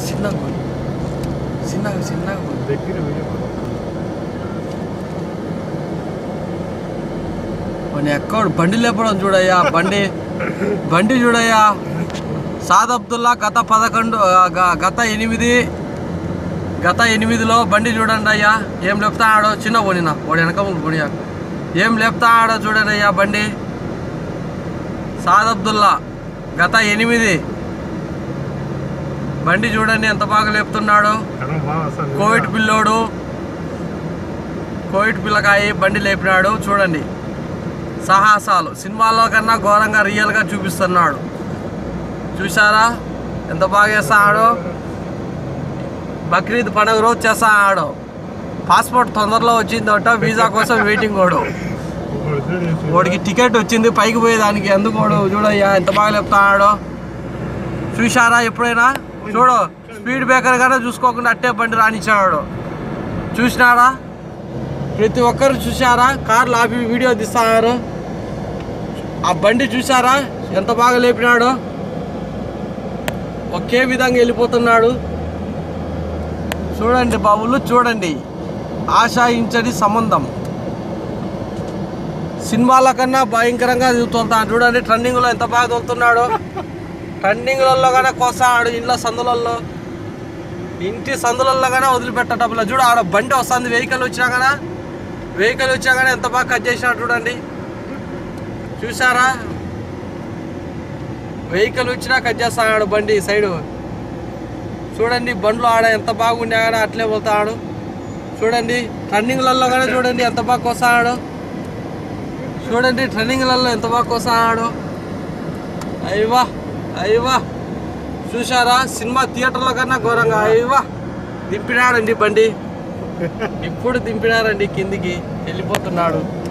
చిన్నగా పోనీ. చిన్నగా చిన్నగా పోనీ. దగ్గర వీడియో వాడిని ఎక్కడ బండి లేపడం చూడయ్యా బండి బండి చూడయ్యా సాద్ అబ్దుల్లా గత పదకొండు ఆ, గ- గత ఎనిమిది గత ఎనిమిదిలో బండి చూడండి అయ్యా ఏం లేపుతాడో చిన్న పోనినా వాడు వెనక ముందు పోనీయా ఏం లేపుతాడో చూడండి అయ్యా బండి సాద్ అబ్దుల్లా గత ఎనిమిది బండి చూడండి ఎంత బాగా లేపుతున్నాడు కనం బాగా వస్తుంది కోవిడ్ పిల్లోడు కోవిడ్ పిల్లకాయి బండి లేపినాడు చూడండి సాహసాలు సినిమాలో కన్నా ఘోరంగా రియల్గా చూపిస్తున్నాడు చూసారా ఎంత బాగా చేస్తాడు బక్రీద్ పండుగ రోజు చేస్తాడు పాస్పోర్ట్ తొందరలో వచ్చిందట వీసా కోసం వెయిటింగ్ వాడు ఒకడు చూడు చూడు. వాడికి టికెట్ వచ్చింది పైకి పోయేదానికి ఎందుకు వాడు చూడయ్యా ఎంత బాగా చెప్తాడు చూశారా ఎప్పుడైనా చూడు స్పీడ్ బ్రేకర్ గానే చూసుకోకుండా అట్టే బండి రానిచ్చాడు చూసినారా ప్రతి ఒక్కరు చూసారా కార్లు ఆపి వీడియో తీస్తున్నారు ఆ బండి చూసారా ఎంత బాగా లేపినాడు ఒకే విధంగా వెళ్ళిపోతున్నాడు చూడండి బాబులు చూడండి ఆశాయించని సంబంధం సినిమాల కన్నా భయంకరంగా తోలుతాడు చూడండి ట్రెండింగ్లో ఎంత బాగా తోలుతున్నాడు ట్రెండింగ్లలో కానీ కోసాడు ఇంట్లో సందులలో ఇంటి సందులలో కానీ వదిలిపెట్టడం చూడు ఆడ బండి వస్తుంది వెహికల్ వచ్చినా కానీ వెహికల్ వచ్చినా కానీ ఎంత బాగా కట్ చేసినాడు చూడండి చూసారా వెహికల్ వచ్చినా కట్ చేస్తాడు బండి సైడు చూడండి బండ్లు ఆడ ఎంత బాగున్నా కానీ అట్లే పోతాడు చూడండి టర్నింగ్లలో కానీ చూడండి ఎంత బాగా కోసాడు చూడండి ట్రైనింగ్లలో ఎంత బాగా కోసాడు అయ్యవా అయ్యవా చూసారా సినిమా థియేటర్లో కన్నా ఘోరంగా అయ్యవా దింపినాడండి బండి ఇప్పుడు దింపినారండి కిందికి వెళ్ళిపోతున్నాడు